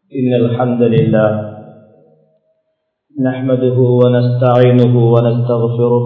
إن الحمد لله نحمده ونستعينه ونستغفره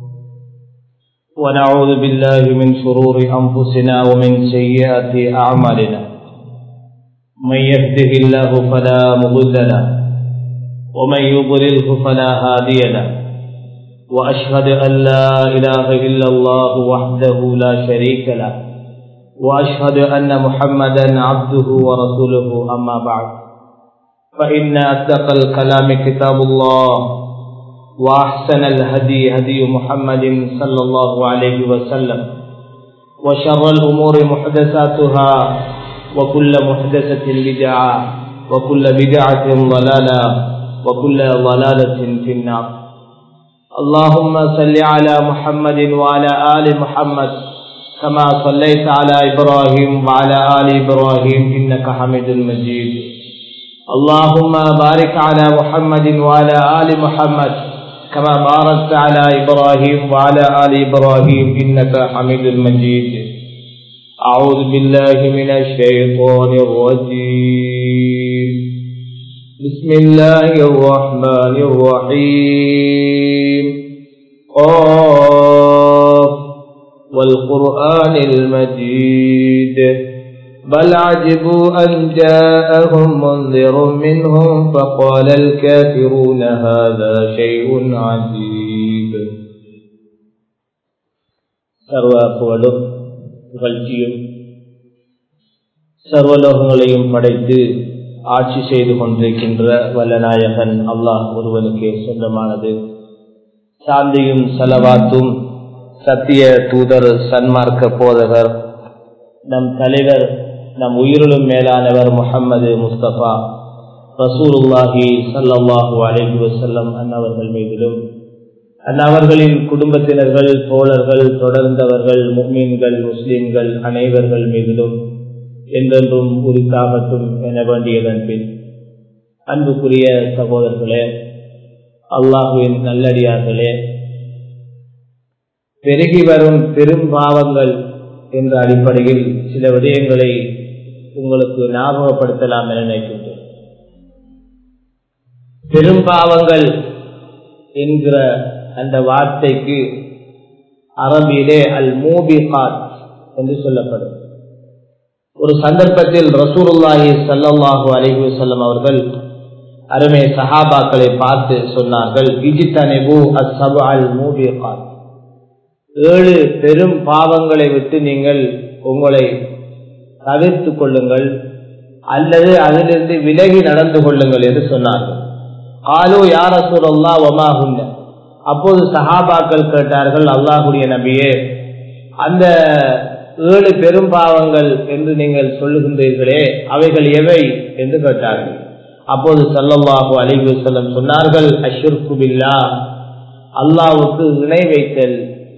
ونعوذ بالله من شرور أنفسنا ومن سيئات أعمالنا من يهده الله فلا مضل له ومن يضلله فلا هادي له وأشهد أن لا إله إلا الله وحده لا شريك له وأشهد أن محمدا عبده ورسوله أما بعد فإن أصدق الكلام كتاب الله وأحسن الهدي هدي محمد صلى الله عليه وسلم وشر الأمور محدثاتها وكل محدثة بدعة وكل بدعة ضلالة وكل ضلالة في النار اللهم صل على محمد وعلى آل محمد كما صليت على إبراهيم وعلى آل إبراهيم إنك حميد مجيد اللهم بارك على محمد وعلى آل محمد كما باركت على إبراهيم وعلى آل إبراهيم إنك حميد مجيد أعوذ بالله من الشيطان الرجيم بسم الله الرحمن الرحيم قاف والقرآن المجيد بل عجبوا أن جاءهم منذر منهم فقال الكافرون هذا شيء عجيب சர்வ புகழும் புகழ்ச்சியும் சர்வலோகங்களையும் படைத்து ஆட்சி செய்து கொண்டிருக்கின்ற வல்லநாயகன் அல்லாஹ் ஒருவனுக்கே சொந்தமானது சாந்தியும் செலவாத்தும் சத்திய தூதர் சன்மார்க்க போதகர் நம் தலைவர் நம் உயிரிலும் மேலானவர் முகம்மது முஸ்தபா ரசூலுல்லாஹி சல்லாஹூ அலஹி வசல்லம் அன்னவர்கள் மீதிலும் அன்னவர்களின் குடும்பத்தினர்கள் தோழர்கள் தொடர்ந்தவர்கள் முக்மீன்கள் முஸ்லிம்கள் அனைவர்கள் மீதிலும் என்றென்றும் உரித்தாகட்டும் என வேண்டியதன் பின் அன்புக்குரிய சகோதரர்களே அல்லாஹுவின் நல்லடியார்களே பெருகி வரும் பெரும் பாவங்கள் என்ற அடிப்படையில் சில விடயங்களை உங்களுக்கு ஞாபகப்படுத்தலாம் என நினைக்கின்றேன் பெரும் பாவங்கள் என்கிற அந்த வார்த்தைக்கு அரபியிலே அல் மூபிகாத் என்று சொல்லப்படும் ஒரு சந்தர்ப்பத்தில் ரசூருல்லாஹி சல்லாஹூ அலிஹு செல்லம் அவர்கள் அருமை சஹாபாக்களை பார்த்து சொன்னார்கள் இஜித்தனிபு அசபு அல் மூபிகாத் ஏழு பெரும் பாவங்களை விட்டு நீங்கள் உங்களை தவிர்த்து கொள்ளுங்கள் அல்லது அதிலிருந்து விலகி நடந்து கொள்ளுங்கள் என்று சொன்னார்கள் ஆலோ யார் அசூரல்லா ஒமாகுங்க அப்போது சஹாபாக்கள் கேட்டார்கள் அல்லாஹுடைய நபியே அந்த ஏழு பெரும் பாவங்கள் என்று நீங்கள் சொல்லுகின்றீர்களே அவைகள் எவை என்று கேட்டார்கள் அப்போது சல்லல்லாஹு அலிவு செல்லம் சொன்னார்கள் அஷுர்குபில்லா அல்லாவுக்கு இணை வைத்தல்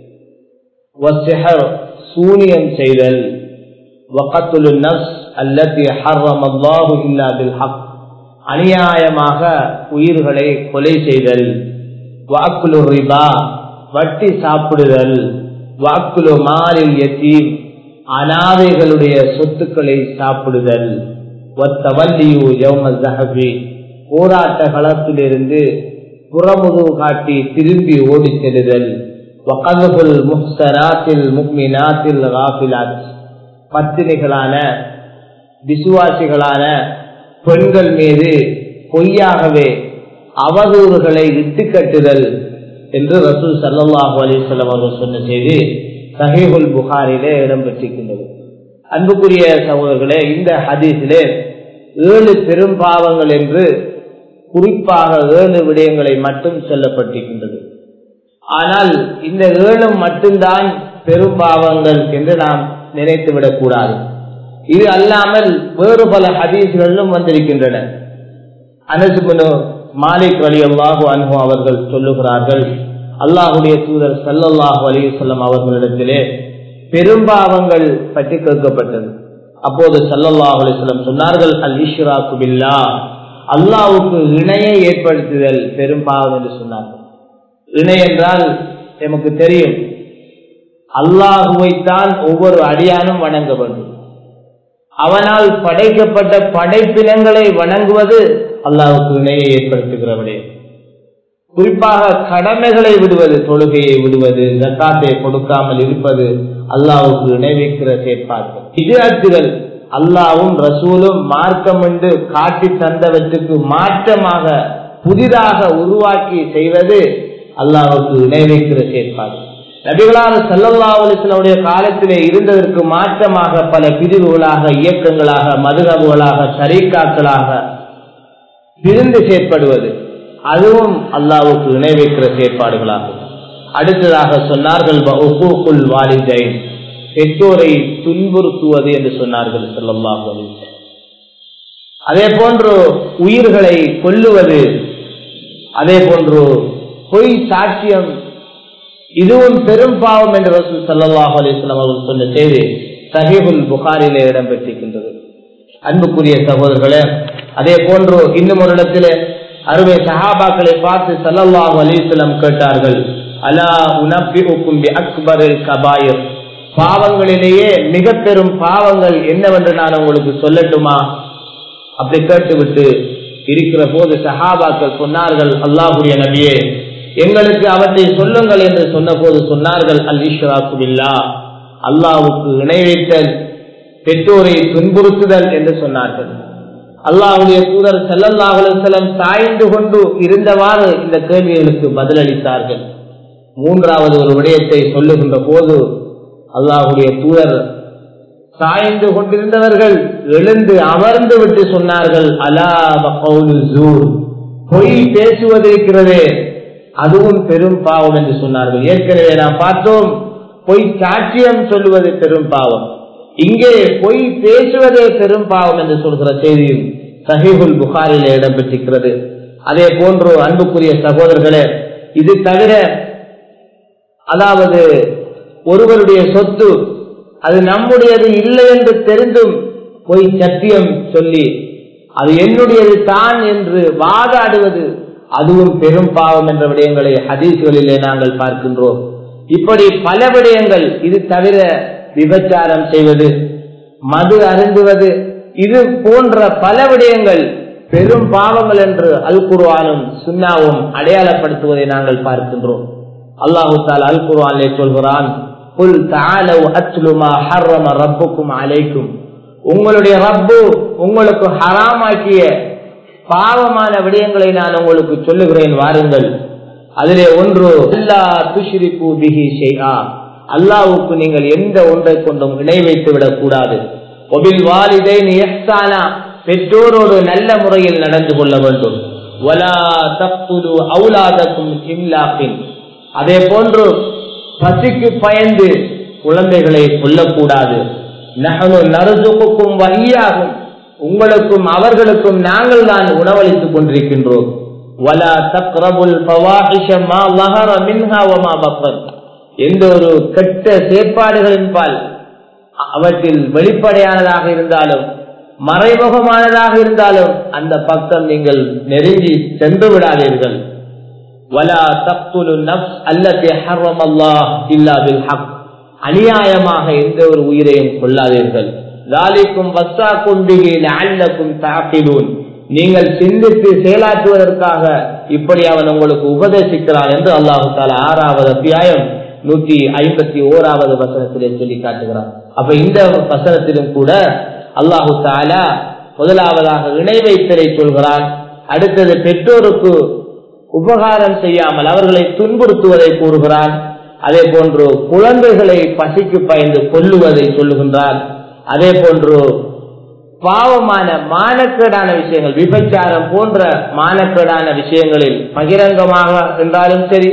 சூனியம் செய்தல் வக்கத்துலு நப்ஸ் அல்லத்தி ஹர்ரம் அல்லாஹு இல்லா பில் ஹக் அநியாயமாக உயிர்களை கொலை செய்தல் வாக்குலு ரிபா வட்டி சாப்பிடுதல் வாக்குலு மாலில் எத்தீம் அனாதைகளுடைய சொத்துக்களை சாப்பிடுதல் ஒத்தவல்லியு யௌம ஜஹபி போராட்ட களத்திலிருந்து புறமுது காட்டி திரும்பி ஓடி செல்லுதல் வகதுகுல் முஹ்சனாத்தில் முக்மினாத்தில் காபிலாத் பத்தினிகளான விசுவாசிகளான பெண்கள் மீது பொய்யாகவே அவதூறுகளை இட்டு கட்டுதல் என்று ரசூல் சல்லாஹூ அலிசல்லம் அவர்கள் சொன்ன செய்தி சஹீகுல் புகாரிலே இடம்பெற்றிருக்கின்றது அன்புக்குரிய சகோதரர்களே இந்த ஹதீஸிலே ஏழு பெரும் பாவங்கள் என்று குறிப்பாக ஏழு விடயங்களை மட்டும் சொல்லப்பட்டிருக்கின்றது ஆனால் இந்த ஏழும் மட்டும்தான் பெரும் பாவங்கள் என்று நாம் நினைத்துவிடக் கூடாது இது அல்லாமல் வேறு பல ஹதீஸ்களிலும் வந்திருக்கின்றன அனசுபனு மாலிக் அலி அல்லாஹு அன்பு அவர்கள் சொல்லுகிறார்கள் அல்லாஹுடைய தூதர் சல்லல்லாஹு அலி சொல்லம் அவர்களிடத்திலே பெரும்பாவங்கள் பற்றி கேட்கப்பட்டது அப்போது சல்லல்லாஹு அலிஸ்லம் சொன்னார்கள் அல் இஷ்ராக்கு பில்லா அல்லாவுக்கு இணையை ஏற்படுத்துதல் பெரும்பாவம் என்று சொன்னார்கள் இணை என்றால் நமக்கு தெரியும் அல்லாஹுவைத்தான் ஒவ்வொரு அடியானும் வணங்க வேண்டும் அவனால் படைக்கப்பட்ட படைப்பினங்களை வணங்குவது அல்லாவுக்கு இணையை ஏற்படுத்துகிறவனே குறிப்பாக கடமைகளை விடுவது தொழுகையை விடுவது ஜக்காத்தை கொடுக்காமல் இருப்பது அல்லாவுக்கு இணை வைக்கிற செயற்பாடுகள் விஜயாத்துகள் அல்லாவும் ரசூலும் மார்க்கம் என்று காட்டி தந்தவற்றுக்கு மாற்றமாக புதிதாக உருவாக்கி செய்வது அல்லாவுக்கு இணை வைக்கிற செயற்பாடு நபிகளான சல்லல்லா அலிஸ்லனுடைய காலத்திலே இருந்ததற்கு மாற்றமாக பல பிரிவுகளாக இயக்கங்களாக மதுகபுகளாக சரிக்காக்களாக பிரிந்து செயற்படுவது அதுவும் அல்லாவுக்கு இணை வைக்கிற செயற்பாடுகளாகும் அடுத்ததாக சொன்னார்கள் வாலிதைன் பெற்றோரை துன்புறுத்துவது என்று சொன்னார்கள் செல்லல்லாஹு அதே போன்று உயிர்களை கொல்லுவது அதே போன்று பொய் சாட்சியம் இதுவும் பெரும் பாவம் என்று ரசூல் சல்லாஹூ அலிஸ்லாம் அவர்கள் சொன்ன செய்தி சஹீபுல் புகாரிலே இடம்பெற்றிருக்கின்றது அன்புக்குரிய சகோதரர்களே அதே போன்று இன்னும் ஒரு இடத்திலே அருமை சஹாபாக்களை பார்த்து சல்லல்லாஹு அலிஸ்லம் கேட்டார்கள் அலா உனப்பி உக்கும்பி அக்பரில் கபாயர் பாவங்களிலேயே மிக பெரும் பாவங்கள் என்னவென்று நான் உங்களுக்கு சொல்லட்டுமா அப்படி கேட்டுவிட்டு இருக்கிற போது சஹாபாக்கள் சொன்னார்கள் அல்லாஹுடைய நபியே எங்களுக்கு அவற்றை சொல்லுங்கள் என்று சொன்ன போது சொன்னார்கள் அல் இஷ்ராக்குபில்லா அல்லாவுக்கு இணை வைத்தல் பெற்றோரை துன்புறுத்துதல் என்று சொன்னார்கள் அல்லாஹுடைய தூதர் செல்லல்லாஹுலம் சாய்ந்து கொண்டு இருந்தவாறு இந்த கேள்விகளுக்கு பதிலளித்தார்கள் மூன்றாவது ஒரு விடயத்தை சொல்லுகின்ற போது அல்லாஹுடைய தூதர் சாய்ந்து கொண்டிருந்தவர்கள் எழுந்து அமர்ந்து விட்டு சொன்னார்கள் அலா ஜூர் பொய் பேசுவதிருக்கிறதே அதுவும் பெரும் பாவம் என்று சொன்னார்கள் ஏற்கனவே நாம் பார்த்தோம் பொய் சாட்சியம் சொல்லுவது பெரும் பாவம் இங்கே பொய் பேசுவதே பெரும் பாவம் என்று சொல்கிற செய்தியும் சஹிபுல் புகாரிலே இடம்பெற்றிருக்கிறது அதே போன்று அன்புக்குரிய சகோதரர்களே இது தவிர அதாவது ஒருவருடைய சொத்து அது நம்முடையது இல்லை என்று தெரிந்தும் பொய் சத்தியம் சொல்லி அது என்னுடையது தான் என்று வாதாடுவது அதுவும் பெரும் பாவம் என்ற விடயங்களை ஹதீஸ்களிலே நாங்கள் பார்க்கின்றோம் இப்படி பல விடயங்கள் இது தவிர விபச்சாரம் செய்வது மது அருந்துவது இது போன்ற பல விடயங்கள் பெரும் பாவங்கள் என்று அல் குர்வானும் சுண்ணாவும் அடையாளப்படுத்துவதை நாங்கள் பார்க்கின்றோம் அல்லாஹு தால் அல் குர்வானிலே சொல்கிறான் புல் தாலவ் அத்லுமா ஹர்ரம ரப்புக்கும் அலைக்கும் உங்களுடைய ரப்பு உங்களுக்கு ஹராமாக்கிய பாவமான விடயங்களை நான் உங்களுக்கு சொல்லுகிறேன் வாருங்கள் அதிலே ஒன்று அல்லா துஷ்ரிப்பு பிஹி ஷெய்ஆ அல்லாவுக்கு நீங்கள் எந்த ஒன்றை கொண்டும் இணை வைத்து விடக் கூடாது ஒபில் வாலிதை எஹ்சானா பெற்றோரோடு நல்ல முறையில் நடந்து கொள்ள வேண்டும் வலா தப்புது அவுலாதக்கும் இம்லாக்கின் அதே போன்று பசிக்கு பயந்து குழந்தைகளை கொல்லக்கூடாது நகனு நறுதுக்கும் வழியாகும் உங்களுக்கும் அவர்களுக்கும் நாங்கள் தான் உணவளித்துக் கொண்டிருக்கின்றோம் வலா தக்ரபுல் பவாஹிஷமா லஹர மின்ஹா வமா பப்பன் எந்த ஒரு கெட்ட செயற்பாடுகளின் பால் அவற்றில் வெளிப்படையானதாக இருந்தாலும் மறைமுகமானதாக இருந்தாலும் அந்த பக்கம் நீங்கள் நெருங்கி சென்று விடாதீர்கள் வலா தப்துலு நப்ஸ் அல்லது ஹர்ரம் அல்லாஹ் இல்லா பில் ஹக் அநியாயமாக எந்த ஒரு உயிரையும் கொள்ளாதீர்கள் ذَلِكُمْ وَصَّاكُمْ بِهِ لَعَلَّكُمْ تَعْقِلُونَ நீங்கள் சிந்தித்து செயலாற்றுவதற்காக இப்படி அவன் உங்களுக்கு உபதேசிக்கிறான் என்று அல்லாஹு தாலா ஆறாவது அத்தியாயம் நூற்றி ஐம்பத்தி ஓராவது வசனத்திலே சொல்லி காட்டுகிறான் அப்ப இந்த வசனத்திலும் கூட அல்லாஹு தாலா முதலாவதாக இணை வைத்தலை சொல்கிறான் அடுத்தது பெற்றோருக்கு உபகாரம் செய்யாமல் அவர்களை துன்புறுத்துவதை கூறுகிறான் அதே போன்று குழந்தைகளை பசிக்கு பயந்து கொல்லுவதை சொல்லுகின்றான் அதே போன்று பாவமான மானக்கேடான விஷயங்கள் விபச்சாரம் போன்ற மானக்கேடான விஷயங்களில் பகிரங்கமாக என்றாலும் சரி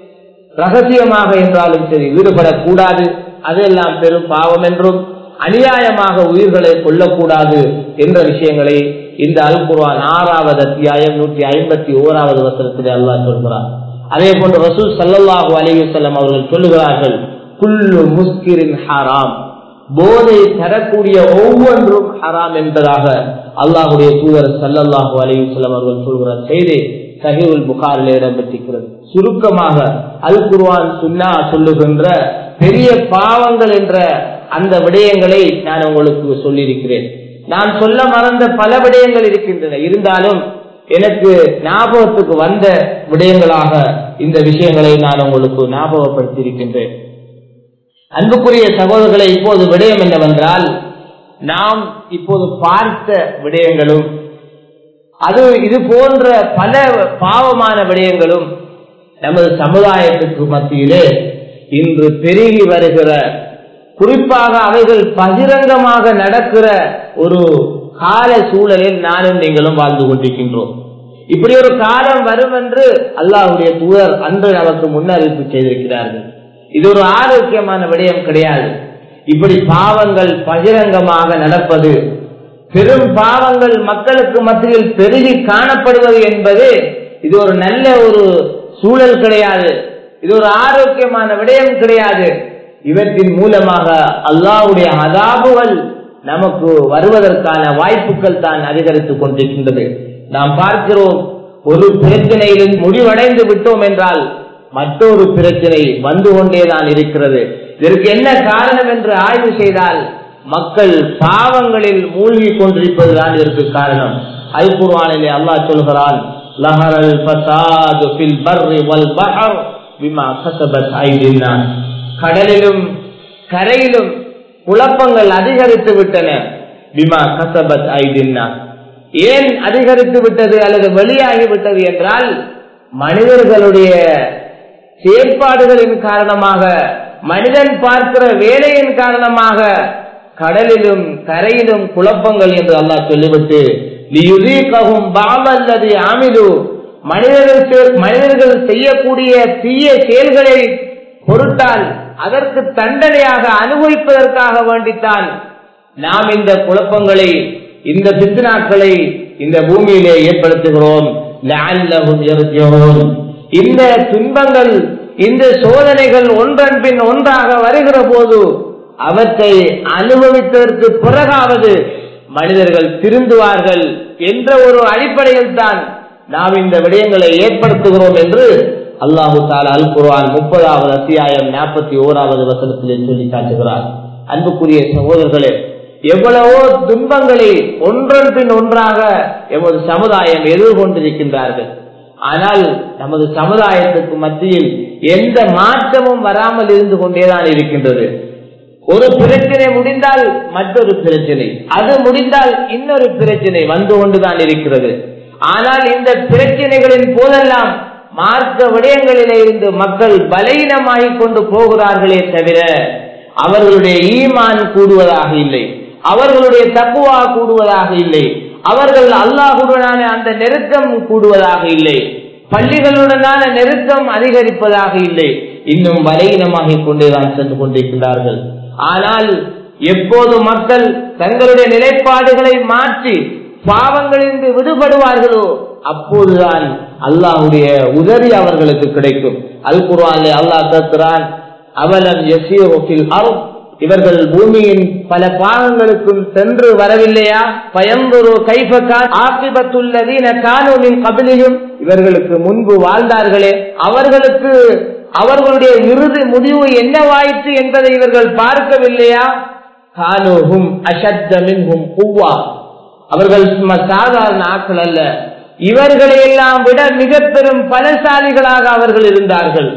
ரகசியமாக என்றாலும் சரி ஈடுபடக்கூடாது அதெல்லாம் பெரும் பாவம் என்றும் அநியாயமாக உயிர்களை கொல்லக்கூடாது என்ற விஷயங்களை இந்த அல் குர்வான் ஆறாவது அத்தியாயம் நூற்றி ஐம்பத்தி ஓராவது வசனத்திலே அல்லாஹ் சொல்கிறார் அதே போன்று ரசூல் சல்லல்லாஹு அலிவசல்லம் அவர்கள் சொல்லுகிறார்கள் குல்லு முஸ்கிரின் ஹராம் போதை தரக்கூடிய ஒவ்வொன்றும் ஹராம் என்பதாக அல்லாஹுடைய தூதர் சல்லல்லாஹு அலிவசல்லம் அவர்கள் சொல்கிற செய்தி சஹிவுல் புகாரில் இடம்பெற்றிருக்கிறது சுருக்கமாக அல் குர்வான் சுன்னா சொல்லுகின்ற பெரிய பாவங்கள் என்ற அந்த விடயங்களை நான் உங்களுக்கு சொல்லியிருக்கிறேன் நான் சொல்ல மறந்த பல விடயங்கள் இருக்கின்றன இருந்தாலும் எனக்கு ஞாபகத்துக்கு வந்த விடயங்களாக இந்த விஷயங்களை நான் உங்களுக்கு ஞாபகப்படுத்தி இருக்கின்றேன் அன்புக்குரிய சகோதரர்களை இப்போது விடயம் என்னவென்றால் நாம் இப்போது பார்த்த விடயங்களும் அது இது போன்ற பல பாவமான விடயங்களும் நமது சமுதாயத்துக்கு மத்தியிலே இன்று பெருகி வருகிற குறிப்பாக அவைகள் பகிரங்கமாக நடக்கிற ஒரு கால சூழலில் நானும் நீங்களும் வாழ்ந்து கொண்டிருக்கின்றோம் இப்படி ஒரு காலம் வரும் என்று அல்லாஹுடைய தூதர் அன்று நமக்கு முன்னறிவிப்பு செய்திருக்கிறார்கள் இது ஒரு ஆரோக்கியமான விடயம் கிடையாது இப்படி பாவங்கள் பகிரங்கமாக நடப்பது பெரும் பாவங்கள் மக்களுக்கு மத்தியில் பெருகி காணப்படுவது என்பது இது ஒரு நல்ல ஒரு சூழல் கிடையாது இது ஒரு ஆரோக்கியமான விடயம் கிடையாது இவற்றின் மூலமாக அல்லாவுடைய அதாபுகள் நமக்கு வருவதற்கான வாய்ப்புகள் தான் அதிகரித்துக் கொண்டிருக்கின்றது நாம் பார்க்கிறோம் ஒரு பிரச்சனையில் முடிவடைந்து விட்டோம் என்றால் மற்றொரு பிரச்சனை வந்து கொண்டேதான் இருக்கிறது இதற்கு என்ன காரணம் என்று ஆய்வு செய்தால் மக்கள் பாவங்களில் மூழ்கி கொண்டிருப்பதுதான் இதற்கு காரணம் அல் குர்வானிலே அல்லாஹ் சொல்கிறான் லஹரல் ஃபசாது ஃபில் பர்ரி வல் பஹர் பிமா கஸபத் ஐதின்னாஸ் கடலிலும் கரையிலும் குழப்பங்கள் அதிகரித்து விட்டன பிமா கசபத் ஐதின்னாஸ் ஏன் அதிகரித்து விட்டது அல்லது வெளியாகி விட்டது என்றால் மனிதர்களுடைய செயற்பாடுகளின் காரணமாக மனிதன் பார்க்கிற வேலையின் காரணமாக கடலிலும் கரையிலும் குழப்பங்கள் என்று அல்லாஹ் சொல்லிவிட்டு லியுதீகவும் பாமல்லது ஆமிது மனிதர்கள் மனிதர்கள் செய்யக்கூடிய தீய செயல்களை பொருட்டால் அதற்கு தண்டனையாக அனுபவிப்பதற்காக வேண்டித்தான் நாம் இந்த குழப்பங்களை இந்த பித்னாக்களை இந்த பூமியிலே ஏற்படுத்துகிறோம் இந்த துன்பங்கள் இந்த சோதனைகள் ஒன்றன் பின் ஒன்றாக வருகிற போது அவற்றை அனுபவித்ததற்கு பிறகாவது மனிதர்கள் திருந்துவார்கள் என்ற ஒரு அடிப்படையில் தான் நாம் இந்த விடயங்களை ஏற்படுத்துகிறோம் என்று அல்லாஹு தாலா அல் குர்ஆன் முப்பதாவது அத்தியாயம் நாற்பத்தி ஓராவது வசனத்திலே சொல்லி காட்டுகிறார் அன்புக்குரிய சகோதரர்களே எவ்வளவோ துன்பங்களை ஒன்றன் பின் ஒன்றாக எமது சமுதாயம் எதிர்கொண்டிருக்கின்றார்கள் ஆனால் நமது சமுதாயத்துக்கு மத்தியில் எந்த மாற்றமும் வராமல் இருந்து கொண்டேதான் இருக்கின்றது ஒரு பிரச்சனை முடிந்தால் மற்றொரு பிரச்சனை அது முடிந்தால் இன்னொரு பிரச்சனை வந்து கொண்டுதான் இருக்கிறது ஆனால் இந்த பிரச்சனைகளின் போதெல்லாம் மார்க்க விடயங்களிலே இருந்து மக்கள் பலகீனமாகிக் கொண்டு போகிறார்களே தவிர அவர்களுடைய ஈமான் கூடுவதாக இல்லை அவர்களுடைய தக்குவா கூடுவதாக இல்லை அவர்கள் அல்லாஹுடனான அந்த நெருக்கம் கூடுவதாக இல்லை பள்ளிகளுடனான நெருக்கம் அதிகரிப்பதாக இல்லை இன்னும் பலகீனமாகிக் கொண்டேதான் சென்று கொண்டிருக்கிறார்கள் ஆனால் எப்போது மக்கள் தங்களுடைய நிலைப்பாடுகளை மாற்றி பாவங்களிலிருந்து விடுபடுவார்களோ அப்போதுதான் அல்லாஹுடைய உதவி அவர்களுக்கு கிடைக்கும் அல் குர்வானிலே அல்லாஹ் கேட்கிறான் அவலம் எசியோகில் அரும் இவர்கள் பூமியின் பல பாகங்களுக்கும் சென்று வரவில்லையா பயம்பொரு கைபக்கான் ஆக்கிபத்துள்ளதீன காணொலின் கபிலியும் இவர்களுக்கு முன்பு வாழ்ந்தார்களே அவர்களுக்கு அவர்களுடைய இறுதி முடிவு என்னவாயிற்று என்பதை இவர்கள் பார்க்கவில்லையா கானோகும் அசத்தமின்ஹும் குவா அவர்கள் சும்மா சாதாரண ஆக்கள் அல்ல இவர்களை எல்லாம் விட மிக பெரும் பலசாலிகளாக அவர்கள் இருந்தார்கள்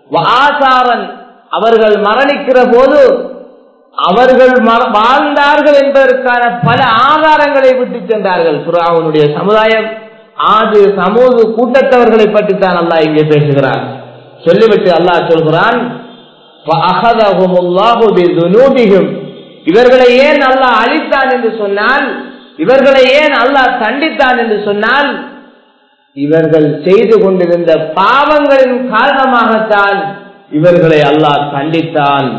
ஆசாரன் அவர்கள் மரணிக்கிற போது அவர்கள் வாழ்ந்தார்கள் என்பதற்கான பல ஆதாரங்களை விட்டு சென்றார்கள் சுராவனுடைய சமுதாயம் ஆது சமூக கூட்டத்தவர்களை பற்றி தான் அல்லாஹ் இங்கே பேசுகிறார் சொல்லிவிட்டு அல்லாஹ் சொல்கிறான் இவர்களை ஏன் அல்லாஹ் அழித்தான் என்று சொன்னால் இவர்களை ஏன் அல்லாஹ் தண்டித்தான் என்று சொன்னால் இவர்கள் செய்து கொண்டிருந்த பாவங்களின் காரணமாகத்தான் இவர்களை அல்லாஹ் தண்டித்தான்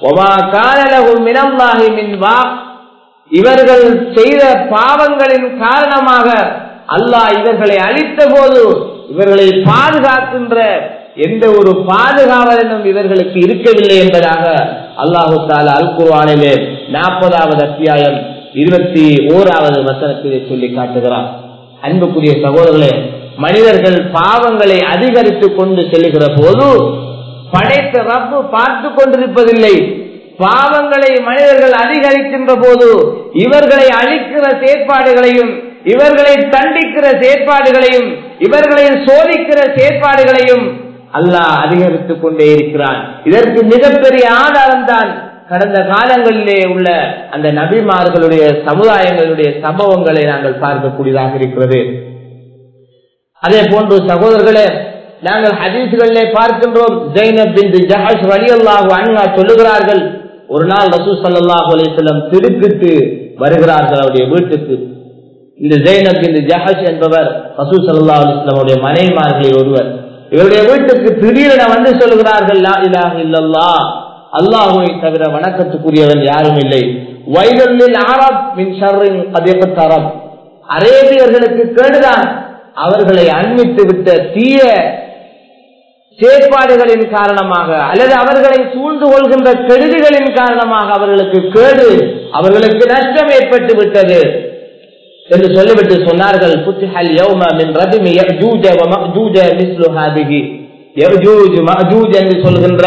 இவர்கள் செய்த பாவங்களின் காரணமாக அல்லாஹ் இவர்களை அழித்த போது இவர்களை பாதுகாக்கின்ற எந்த ஒரு பாதுகாவலனும் இவர்களுக்கு இருக்கவில்லை என்பதாக அல்லாஹு தாலா அல் குர்வானிலே நாற்பதாவது அத்தியாயம் இருபத்தி ஓராவது வசனத்திலே சொல்லி காட்டுகிறார் அன்புக்குரிய சகோதரர்களே மனிதர்கள் பாவங்களை அதிகரித்துக் கொண்டு செல்லுகிற போது படைத்த ரப்பு பார்த்து கொண்டிருப்பதில்லை பாவங்களை மனிதர்கள் அதிகரிக்கின்ற போது இவர்களை அழிக்கிற செயற்பாடுகளையும் இவர்களை தண்டிக்கிற செயற்பாடுகளையும் இவர்களை சோதிக்கிற செயற்பாடுகளையும் அல்லாஹ் அதிகரித்துக் கொண்டே இருக்கிறான் இதற்கு மிகப்பெரிய ஆதாரம் தான் கடந்த காலங்களிலே உள்ள அந்த நபிமார்களுடைய சமுதாயங்களுடைய சம்பவங்களை நாங்கள் பார்க்கக்கூடியதாக இருக்கிறது அதே போன்று சகோதரர்களே நாங்கள் ஹதீஸ்களிலே பார்க்கின்றோம் ஜெயினப் பின் ஜஹஷ் வலி அல்லாஹு அண்ணா சொல்லுகிறார்கள் ஒரு நாள் ரசூ சல்லாஹூ அலிஸ்லம் திடுக்கிட்டு வருகிறார்கள் அவருடைய வீட்டுக்கு இந்த ஜெயினப் பின் ஜஹஷ் என்பவர் ரசூ சல்லா அலிஸ்லமுடைய மனைவிமார்களில் ஒருவர் இவருடைய வீட்டுக்கு திடீரென வந்து சொல்லுகிறார்கள் லா இலாஹ இல்லல்லா அல்லாஹுவை தவிர வணக்கத்துக்குரியவன் யாரும் இல்லை வைதல்லில் ஆரப் மின் ஷர்ரின் அதிகத்தரம் அரேபியர்களுக்கு கேடுதான் அவர்களை அண்மித்து விட்ட தீய செயற்பாடுகளின் காரணமாக அல்லது அவர்களை சூழ்ந்து கொள்கின்ற கெடுதிகளின் காரணமாக அவர்களுக்கு கேடு அவர்களுக்கு நஷ்டம் ஏற்பட்டு விட்டது என்று சொல்லிவிட்டு சொன்னார்கள் புத்திஹல் யௌம மின் ரதிமி யஜூஜ வ மஜூஜ மிஸ்லு ஹாதிஹி யஜூஜ் மஜூஜ் என்று சொல்கின்ற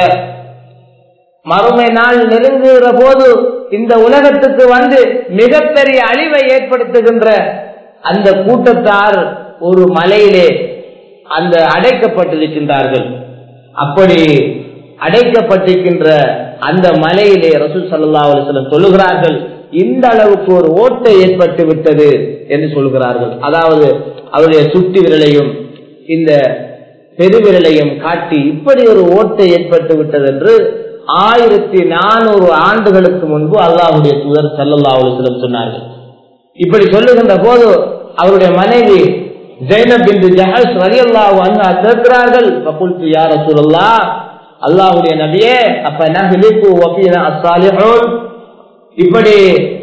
மறுமை நாள் நெருங்குகிற போது இந்த உலகத்துக்கு வந்து மிகப்பெரிய அழிவை ஏற்படுத்துகின்ற அந்த கூட்டத்தார் ஒரு மலையிலே அந்த அடைக்கப்பட்டிருக்கின்றார்கள் அப்படி அடைக்கப்பட்டிருக்கின்ற அந்த மலையிலே ரசூல் சல்லா அலிஸ்லம் சொல்லுகிறார்கள் இந்த அளவுக்கு ஒரு ஓட்டை ஏற்பட்டு விட்டது என்று சொல்கிறார்கள் அதாவது அவருடைய சுட்டி விரலையும் இந்த பெருவிரலையும் காட்டி இப்படி ஒரு ஓட்டை ஏற்பட்டு விட்டது என்று ஆயிரத்தி நானூறு ஆண்டுகளுக்கு முன்பு அல்லாஹுடைய தூதர் சல்லல்லா அலிஸ்லம் சொன்னார்கள் இப்படி சொல்லுகின்ற போது அவருடைய மனைவி ஜெயனப் பிந்து ஜஹஸ் வலி அல்லாஹ் அண்ணா கேட்கிறார்கள் பகுல்து யார சொல்லல்லா அல்லாஹுடைய நபியே அப்ப நஹிலிக்கு வஃபீனா அஸ்ஸாலிஹூன் இப்படி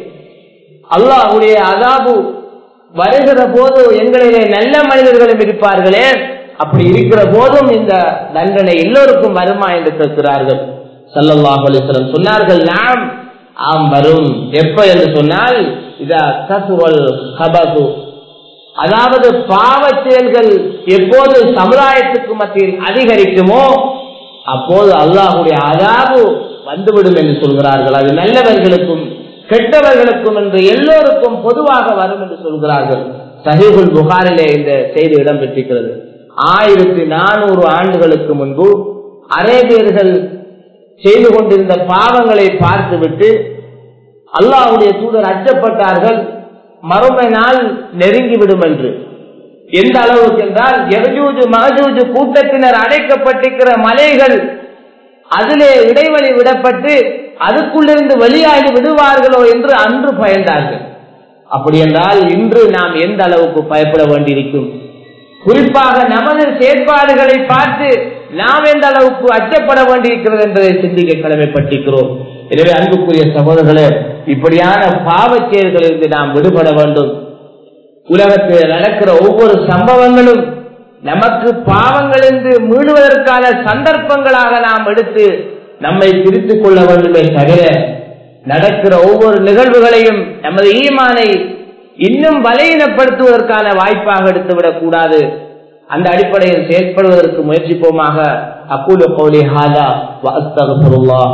அல்லாஹுடைய அதாபு வருகிற போது எங்களிலே நல்ல மனிதர்களும் இருப்பார்களே அப்படி இருக்கிற போதும் இந்த தண்டனை எல்லோருக்கும் வருமா என்று கேட்கிறார்கள் சல்லல்லாஹு அலிஸ்லம் சொன்னார்கள் நாம் ஆம் வரும் எப்ப என்று சொன்னால் இதா கசுவல் கபசு அதாவது பாவ செயல்கள் எப்போது சமுதாயத்துக்கு மத்தியில் அதிகரிக்குமோ அப்போது அல்லாஹுடைய அதாபு வந்துவிடும் என்று சொல்கிறார்கள் அது நல்லவர்களுக்கும் கெட்டவர்களுக்கும் என்று எல்லோருக்கும் பொதுவாக வரும் என்று சொல்கிறார்கள் சஹீபுல் புகாரிலே இந்த செய்தி இடம்பெற்றிருக்கிறது ஆயிரத்தி நானூறு ஆண்டுகளுக்கு முன்பு அரேபியர்கள் செய்து கொண்டிருந்த பாவங்களை பார்த்துவிட்டு அல்லாஹுடைய தூதர் அச்சப்பட்டார்கள் மறுமை நாள் நெருங்கிவிடும் என்று எந்த அளவுக்கு என்றால் எரஜூஜு மகஜூஜு கூட்டத்தினர் அடைக்கப்பட்டிருக்கிற மலைகள் அதிலே இடைவெளி விடப்பட்டு அதுக்குள்ளிருந்து வெளியாகி விடுவார்களோ என்று அன்று பயந்தார்கள் அப்படி என்றால் இன்று நாம் எந்த அளவுக்கு பயப்பட வேண்டியிருக்கும் குறிப்பாக நமது செயற்பாடுகளை பார்த்து நாம் எந்த அளவுக்கு அச்சப்பட வேண்டியிருக்கிறது என்பதை சிந்திக்க கடமைப்பட்டிருக்கிறோம் எனவே அன்புக்குரிய சகோதரர்களே இப்படியான பாவச் செயல்களிலிருந்து நாம் விடுபட வேண்டும் உலகத்தில் நடக்கிற ஒவ்வொரு சம்பவங்களும் நமக்கு பாவங்களிலிருந்து மீளுவதற்கான சந்தர்ப்பங்களாக நாம் எடுத்து நம்மை திருத்திக் கொள்ள வேண்டுமே தவிர நடக்கிற ஒவ்வொரு நிகழ்வுகளையும் நமது ஈமானை இன்னும் பலையினப்படுத்துவதற்கான வாய்ப்பாக எடுத்துவிடக் கூடாது அந்த அடிப்படையில் செயல்படுவதற்கு முயற்சிப்போமாக அக்கூல கௌலி ஹாதா வஸ்தகுல்லா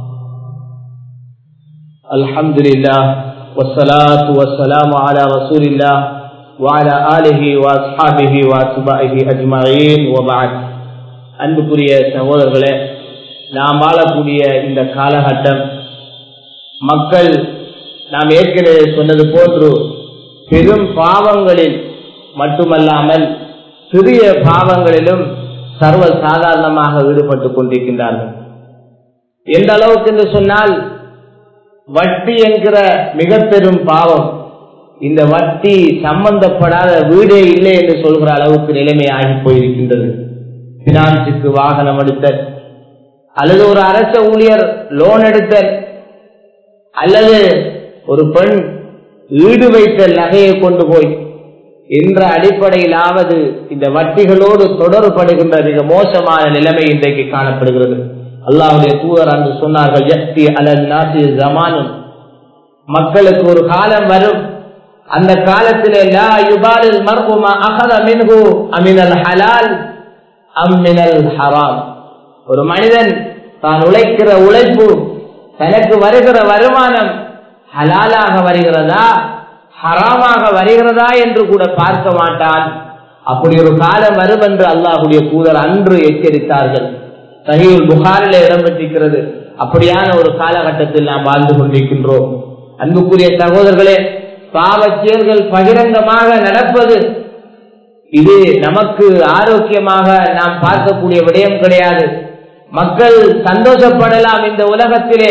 الحمد لله والصلاة والسلام على رسول الله وعلى آله وأصحابه وأتباعه أجمعين وبعد அன்புக்குரிய சகோதரர்களே நாம் வாழக்கூடிய இந்த காலகட்டம் மக்கள் நாம் ஏற்கனவே சொன்னது போன்று பெரும் பாவங்களில் மட்டுமல்லாமல் சிறிய பாவங்களிலும் சர்வ சாதாரணமாக ஈடுபட்டுக் கொண்டிருக்கின்றார்கள் எந்த அளவுக்கு என்று சொன்னால் வட்டி என்கிற மிக பெரும் பாவம் இந்த வட்டி சம்பந்தப்படாத வீடே இல்லை என்று சொல்கிற அளவுக்கு நிலைமை ஆகி போயிருக்கின்றது பினான்ஸுக்கு வாகனம் எடுத்தல் அல்லது ஒரு அரச ஊழியர் லோன் எடுத்தல் அல்லது ஒரு பெண் ஈடு வைத்த நகையை கொண்டு போய் என்ற அடிப்படையிலாவது இந்த வட்டிகளோடு தொடர்படுகின்ற மிக மோசமான நிலைமை இன்றைக்கு காணப்படுகிறது அல்லாவுடைய தூதர் அன்று சொன்னார்கள் எஸ்தி அலன் நாசி ஜமானும் மக்களுக்கு ஒரு காலம் வரும் அந்த காலத்திலே லா யுபாலில் மர்ஹுமா அகத மின்ஹு அமினல் ஹலால் அம்மினல் ஹராம் ஒரு மனிதன் தான் உழைக்கிற உழைப்பு தனக்கு வருகிற வருமானம் ஹலாலாக வருகிறதா ஹராமாக வருகிறதா என்று கூட பார்க்க மாட்டான் அப்படி ஒரு காலம் வரும் என்று அல்லாஹுடைய தூதர் அன்று எச்சரித்தார்கள் சஹீல் புகாரில் இடம்பெற்றிருக்கிறது அப்படியான ஒரு காலகட்டத்தில் நாம் வாழ்ந்து கொண்டிருக்கின்றோம் அன்புக்குரிய சகோதரர்களே பாவச் செயல்கள் பகிரங்கமாக நடப்பது இது நமக்கு ஆரோக்கியமாக நாம் பார்க்கக்கூடிய விடயம் கிடையாது மக்கள் சந்தோஷப்படலாம் இந்த உலகத்திலே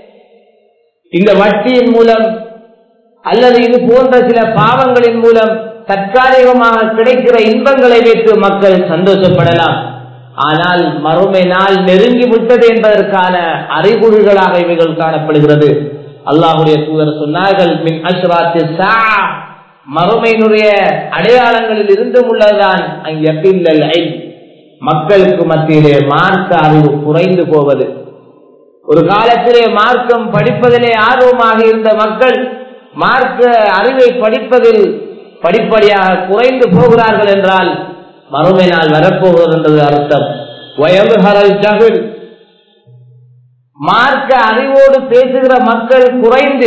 இந்த வட்டியின் மூலம் அல்லது இது போன்ற சில பாவங்களின் மூலம் தற்காலிகமாக கிடைக்கிற இன்பங்களை வைத்து மக்கள் சந்தோஷப்படலாம் ஆனால் மறுமை நாள் நெருங்கி விட்டது என்பதற்கான அறிகுறிகளாக இவைகள் காணப்படுகிறது அல்லாஹுடைய தூதர் சொன்னார்கள் மின் அஷ்ராத்து சா மறுமையினுடைய அடையாளங்களில் இருந்தும் உள்ளதுதான் அங்கில் மக்களுக்கு மத்தியிலே மார்க்க அறிவு குறைந்து போவது ஒரு காலத்திலே மார்க்கம் படிப்பதிலே ஆர்வமாக இருந்த மக்கள் மார்க்க அறிவை படிப்பதில் படிப்படியாக குறைந்து போகிறார்கள் என்றால் மறுமை நாள் வரப்போகிறது என்றது அர்த்தம் வயதுஹரல் ஜகுல் மார்க்க அறிவோடு பேசுகிற மக்கள் குறைந்து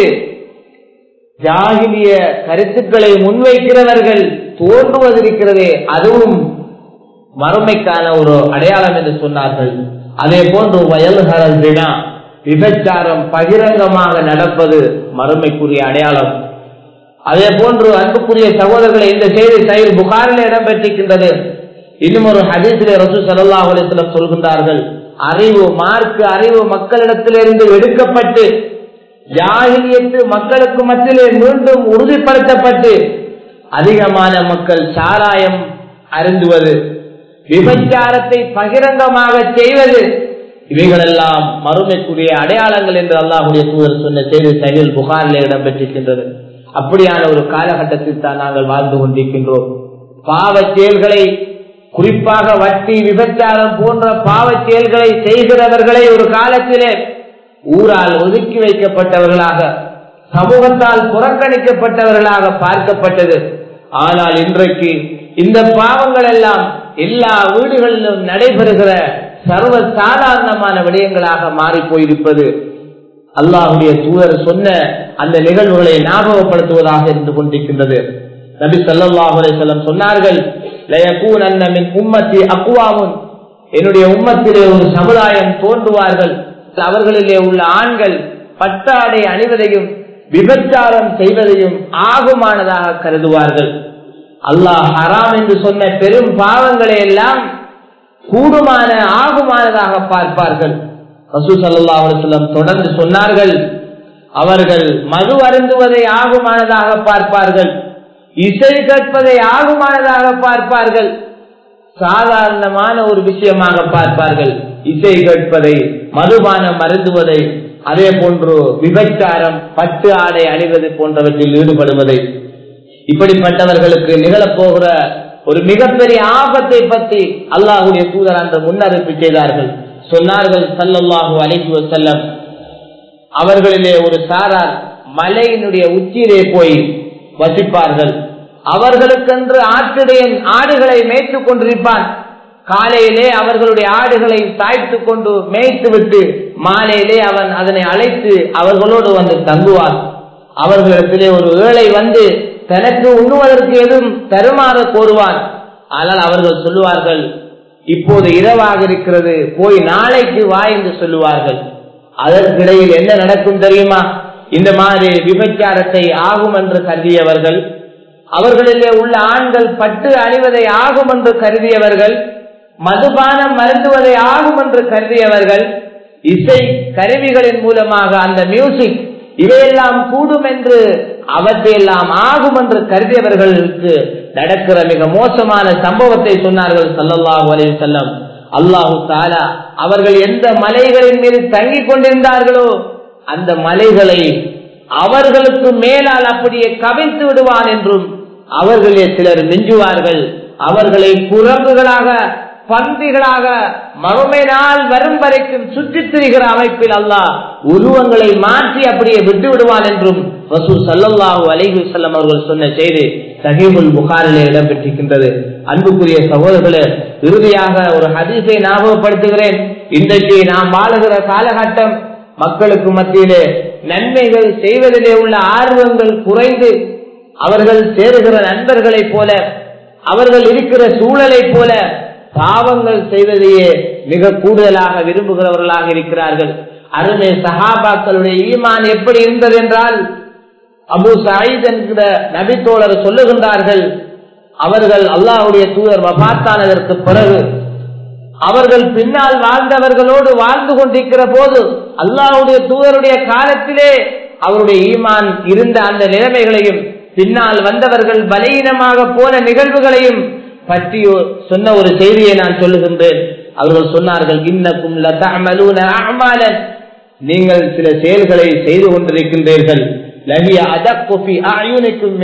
ஜாகிலிய கருத்துக்களை முன்வைக்கிறவர்கள் தோன்றுவதிருக்கிறதே அதுவும் மறுமைக்கான ஒரு அடையாளம் என்று சொன்னார்கள் அதே போன்று வயல்ஹரல் தினா விபச்சாரம் பகிரங்கமாக நடப்பது மறுமைக்குரிய அடையாளம் அதே போன்று அன்புக்குரிய சகோதரர்களை இந்த செய்தி சைல் புகாரில் இடம்பெற்றிருக்கின்றது இன்னும் ஒரு ஹதீசிலே ரசூ சல்லா அலிஸ்லம் சொல்கின்றார்கள் அறிவு மார்க்கு அறிவு மக்களிடத்திலிருந்து எடுக்கப்பட்டு ஜாகிலியத்து மக்களுக்கு மத்தியிலே மீண்டும் உறுதிப்படுத்தப்பட்டு அதிகமான மக்கள் சாராயம் அருந்துவது விபச்சாரத்தை பகிரங்கமாக செய்வது இவைகளெல்லாம் மறுமைக்குரிய அடையாளங்கள் என்று அல்லாஹுடைய தூதர் சொன்ன செய்தி சகில் புகாரில் இடம்பெற்றிருக்கின்றது அப்படியான ஒரு காலகட்டத்தில் தான் நாங்கள் வாழ்ந்து கொண்டிருக்கின்றோம் பாவ செயல்களை குறிப்பாக வட்டி விபச்சாரம் போன்ற பாவ செயல்களை செய்கிறவர்களை ஒரு காலத்திலே ஊரால் ஒதுக்கி வைக்கப்பட்டவர்களாக சமூகத்தால் புறக்கணிக்கப்பட்டவர்களாக பார்க்கப்பட்டது ஆனால் இன்றைக்கு இந்த பாவங்கள் எல்லாம் எல்லா வீடுகளிலும் நடைபெறுகிற சர்வ சாதாரணமான விடயங்களாக மாறி போயிருப்பது அல்லாஹுடைய தூதர் சொன்ன அந்த நிகழ்வுகளை ஞாபகப்படுத்துவதாக இருந்து கொண்டிருக்கின்றது நபி சல்லாஹுலே செல்லம் சொன்னார்கள் உம்மத்தி அக்குவாமுன் என்னுடைய உம்மத்திலே ஒரு சமுதாயம் தோன்றுவார்கள் அவர்களிலே உள்ள ஆண்கள் பட்டாடை அணிவதையும் விபச்சாரம் செய்வதையும் ஆகுமானதாக கருதுவார்கள் அல்லாஹ் ஹராம் என்று சொன்ன பெரும் பாவங்களை எல்லாம் கூடுமான ஆகுமானதாக பார்ப்பார்கள் ரசூ சல்லா அலுவலம் தொடர்ந்து சொன்னார்கள் அவர்கள் மது அருந்துவதை ஆகுமானதாக பார்ப்பார்கள் இசை கேட்பதை ஆகுமானதாக பார்ப்பார்கள் சாதாரணமான ஒரு விஷயமாக பார்ப்பார்கள் இசை கேட்பதை மதுபானம் அருந்துவதை அதே போன்று விபச்சாரம் பட்டு ஆடை அணிவது போன்றவற்றில் ஈடுபடுவதை இப்படிப்பட்டவர்களுக்கு நிகழப்போகிற ஒரு மிகப்பெரிய ஆபத்தை பற்றி அல்லாஹுடைய தூதர் அன்று முன்னறிவிப்பு செய்தார்கள் சொன்னார்கள் சல்லல்லாஹு அலைஹி செல்லம் அவர்களிலே ஒரு சாரார் மலையினுடைய உச்சியிலே போய் வசிப்பார்கள் அவர்களுக்கென்று ஆட்டுடையன் ஆடுகளை மேய்த்துக் கொண்டிருப்பான் காலையிலே அவர்களுடைய ஆடுகளை சாய்த்து கொண்டு மேய்த்து விட்டு மாலையிலே அவன் அதனை அழைத்து அவர்களோடு வந்து தங்குவான் அவர்களிடத்திலே ஒரு ஏழை வந்து தனக்கு உண்ணுவதற்கு எதுவும் தருமாறு கோருவான் ஆனால் அவர்கள் சொல்லுவார்கள் இப்போது இரவாக இருக்கிறது போய் நாளைக்கு வா என்று சொல்லுவார்கள் அதற்கிடையில் என்ன நடக்கும் தெரியுமா இந்த மாதிரி விபச்சாரத்தை ஆகும் என்று கருதியவர்கள் அவர்களிலே உள்ள ஆண்கள் பட்டு அணிவதை ஆகும் என்று கருதியவர்கள் மதுபானம் மருந்துவதை ஆகும் என்று கருதியவர்கள் இசை கருவிகளின் மூலமாக அந்த மியூசிக் இவையெல்லாம் கூடும் என்று அவற்றையெல்லாம் ஆகும் என்று கருதியவர்களுக்கு நடக்கிற மிக மோசமான சம்பவத்தை சொன்னார்கள் சல்லல்லாஹு அலைஹி செல்லம் அல்லாஹு தாலா அவர்கள் எந்த மலைகளின் மீது தங்கிக் கொண்டிருந்தார்களோ அந்த மலைகளை அவர்களுக்கு மேலால் அப்படியே கவிழ்த்து விடுவான் என்றும் அவர்களே சிலர் நெஞ்சுவார்கள் அவர்களை குரங்குகளாக பன்றிகளாக மறுமை நாள் வரும் வரைக்கும் சுற்றித் திரிகிற அமைப்பில் அல்லாஹ் உருவங்களை மாற்றி அப்படியே விட்டு விடுவான் என்றும் ரசூ சல்லல்லாஹு அலைஹி செல்லம் அவர்கள் சொன்ன செய்தி சஹீபுல் புகாரிலே இடம்பெற்றிருக்கின்றது அன்புக்குரிய சகோதரர்களே இறுதியாக ஒரு ஹதீஸை ஞாபகப்படுத்துகிறேன் இன்றைக்கு நாம் வாழுகிற காலகட்டம் மக்களுக்கு மத்தியிலே நன்மைகள் செய்வதிலே உள்ள ஆர்வங்கள் குறைந்து அவர்கள் சேருகிற நண்பர்களைப் போல அவர்கள் இருக்கிற சூழலைப் போல பாவங்கள் செய்வதையே மிக கூடுதலாக விரும்புகிறவர்களாக இருக்கிறார்கள் அருமை சஹாபாக்களுடைய ஈமான் எப்படி இருந்தது என்றால் அபு சாயித் என்கிற நபித்தோழர் சொல்லுகின்றார்கள் அவர்கள் அல்லாஹுடைய தூதர் வபாத்தானதற்கு பிறகு அவர்கள் பின்னால் வாழ்ந்தவர்களோடு வாழ்ந்து கொண்டிருக்கிற போது அல்லாஹுடைய தூதருடைய காலத்திலே அவருடைய ஈமான் இருந்த அந்த நிலைமைகளையும் பின்னால் வந்தவர்கள் பலகீனமாக போன நிகழ்வுகளையும் பற்றி சொன்ன ஒரு செய்தியை நான் சொல்லுகின்றேன் அவர்கள் சொன்னார்கள் இன்னக்கும் அமாலன் நீங்கள் சில செயல்களை செய்து கொண்டிருக்கின்றீர்கள் லகிய அதக்குஃபி ஆயுனிக்கும்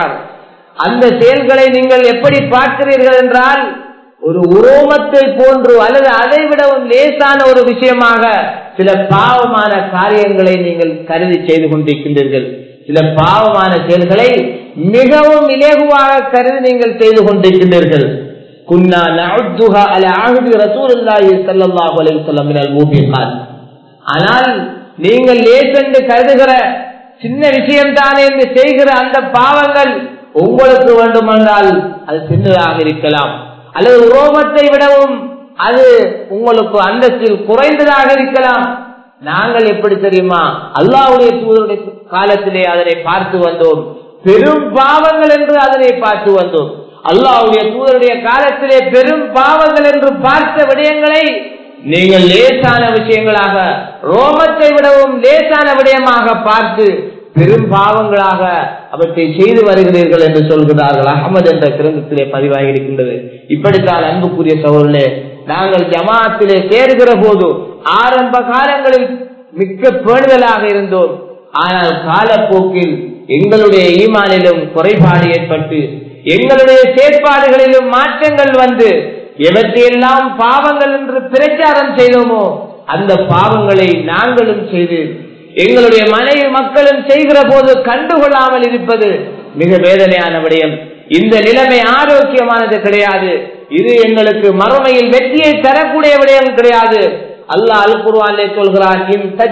அந்த செயல்களை நீங்கள் எப்படி பார்க்கிறீர்கள் என்றால் ஒரு உரோமத்தை போன்று அல்லது அதை விடவும் லேசான ஒரு விஷயமாக சில பாவமான காரியங்களை நீங்கள் கருதி செய்து கொண்டிருக்கின்றீர்கள் சில பாவமான செயல்களை மிகவும் இலேகுவாக கருதி நீங்கள் செய்து கொண்டிருக்கின்றீர்கள் குன்னா நஅத்துஹா அலா அஹ்தி ரசூலுல்லாஹி ஸல்லல்லாஹு அலைஹி வஸல்லம் மினல் மூபிகாத் ஆனால் நீங்கள் லேசென்று கருதுகிற சின்ன விஷயம் தானே என்று செய்கிற அந்த பாவங்கள் உங்களுக்கு வேண்டுமென்றால் அது சின்னதாக இருக்கலாம் அல்லது உரோமத்தை விடவும் அது உங்களுக்கு அந்தஸ்தில் குறைந்ததாக இருக்கலாம் நாங்கள் எப்படி தெரியுமா அல்லாவுடைய தூதருடைய காலத்திலே அதனை பார்த்து வந்தோம் பெரும் பாவங்கள் என்று அதனை பார்த்து வந்தோம் அல்லாவுடைய தூதருடைய காலத்திலே பெரும் பாவங்கள் என்று பார்த்த விடயங்களை நீங்கள் லேசான விஷயங்களாக ரோமத்தை விடவும் லேசான விடயமாக பார்த்து பெரும் பாவங்களாக அவற்றை செய்து வருகிறீர்கள் என்று சொல்கிறார்கள் அகமது என்ற கிரந்தத்திலே பதிவாகி இருக்கின்றது இப்படித்தான் அன்புக்குரிய சோழர்களே நாங்கள் ஜமாத்திலே சேருகிற போது ஆரம்ப காலங்களில் மிக்க பேணுதலாக இருந்தோம் ஆனால் காலப்போக்கில் எங்களுடைய ஈமானிலும் குறைபாடு ஏற்பட்டு எங்களுடைய செயற்பாடுகளிலும் மாற்றங்கள் வந்து எவற்றையெல்லாம் பாவங்கள் என்று பிரச்சாரம் செய்தோமோ அந்த பாவங்களை நாங்களும் செய்து எங்களுடைய மனைவி மக்களும் செய்கிற போது கண்டுகொள்ளாமல் இருப்பது மிக வேதனையான விடயம் இந்த நிலைமை ஆரோக்கியமானது கிடையாது இது எங்களுக்கு மறுமையில் வெற்றியை தரக்கூடிய விடயம் கிடையாது அல்லாஹ் அல் குர்வானிலே சொல்கிறான்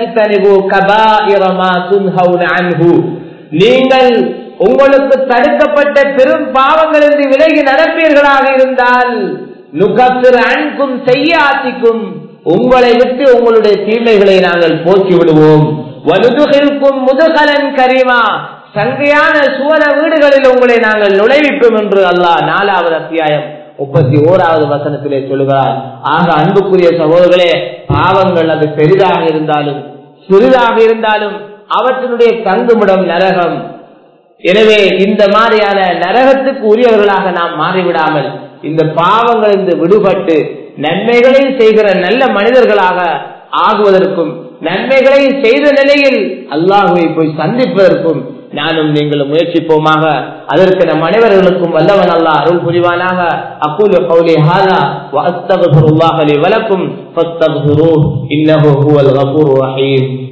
நீங்கள் உங்களுக்கு தடுக்கப்பட்ட பெரும் பாவங்கள் என்று விலகி நடப்பீர்களாக இருந்தால் நுகப்பிற அன்பும் செய்யாத்திக்கும் உங்களை விட்டு உங்களுடைய தீமைகளை நாங்கள் போக்கி விடுவோம் வலுதுகிற்கும் முதுகலன் கரிமா சங்கையான சுவர வீடுகளில் உங்களை நாங்கள் நுழைவிப்போம் என்று அல்லாஹ் நாலாவது அத்தியாயம் முப்பத்தி ஓராவது வசனத்திலே சொல்லுகிறார் ஆக அன்புக்குரிய சகோதரர்களே பாவங்கள் அது பெரிதாக இருந்தாலும் சிறிதாக இருந்தாலும் அவற்றினுடைய தங்குமிடம் நரகம் எனவே இந்த மாதிரியான நரகத்துக்கு உரியவர்களாக நாம் மாறிவிடாமல் இந்த பாவங்களிலிருந்து விடுபட்டு நன்மைகளை செய்கிற நல்ல மனிதர்களாக ஆகுவதற்கும் நன்மைகளை செய்த நிலையில் அல்லாஹுவை போய் சந்திப்பதற்கும் நானும் நீங்களும் முயற்சிப்போமாக அதற்கு நம் அனைவர்களுக்கும் வல்லவன் அல்லாஹ் அருள் புரிவானாக அக்கூலு கௌலி ஹாதா வஅஸ்தக்ஃபிருல்லாஹ லி வலக்கும் ஃபஸ்தக்ஃபிரூஹ் இன்னஹு ஹுவல் கஃபூர் ரஹீம்